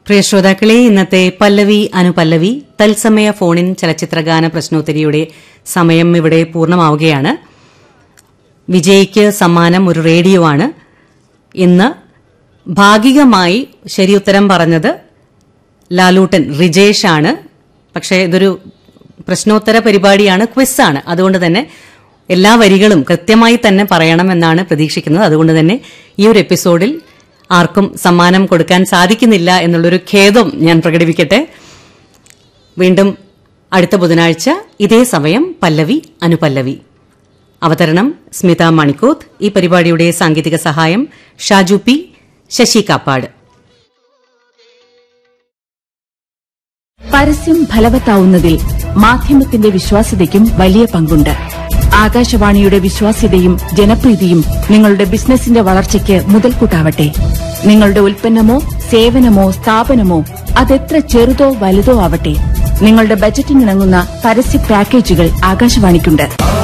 പ്രിയ ശ്രോതാക്കളെ ഇന്നത്തെ പല്ലവി അനുപല്ലവി തത്സമയ ഫോണിൻ ചലച്ചിത്രഗാന പ്രശ്നോത്തരിയുടെ സമയം ഇവിടെ പൂർണ്ണമാവുകയാണ് വിജയ്ക്ക് സമ്മാനം ഒരു റേഡിയോ ആണ് ഇന്ന് ഭാഗികമായി ശരിയുത്തരം പറഞ്ഞത് ലാലൂട്ടൻ റിജേഷ് ആണ് പക്ഷേ ഇതൊരു പ്രശ്നോത്തര പരിപാടിയാണ് ക്വിസ്സാണ് അതുകൊണ്ട് തന്നെ എല്ലാ വരികളും കൃത്യമായി തന്നെ പറയണമെന്നാണ് പ്രതീക്ഷിക്കുന്നത് അതുകൊണ്ട് തന്നെ ഈ ഒരു എപ്പിസോഡിൽ ആർക്കും സമ്മാനം കൊടുക്കാൻ സാധിക്കുന്നില്ല എന്നുള്ളൊരു ഖേദം ഞാൻ പ്രകടിപ്പിക്കട്ടെ വീണ്ടും അടുത്ത ബുധനാഴ്ച ഇതേ സമയം പല്ലവി അനുപല്ലവി അവതരണം സ്മിത മണിക്കൂത്ത് ഈ പരിപാടിയുടെ സാങ്കേതിക സഹായം ഷാജു പി ശശി കാപ്പാട് പരസ്യം ഫലവത്താവുന്നതിൽ മാധ്യമത്തിന്റെ വിശ്വാസ്യതയ്ക്കും വലിയ പങ്കുണ്ട് ആകാശവാണിയുടെ വിശ്വാസ്യതയും ജനപ്രീതിയും നിങ്ങളുടെ ബിസിനസിന്റെ വളർച്ചയ്ക്ക് മുതൽക്കൂട്ടാവട്ടെ നിങ്ങളുടെ ഉൽപ്പന്നമോ സേവനമോ സ്ഥാപനമോ അതെത്ര ചെറുതോ വലുതോ ആവട്ടെ നിങ്ങളുടെ ബജറ്റിനിണങ്ങുന്ന പരസ്യ പാക്കേജുകൾ ആകാശവാണിക്കുണ്ട്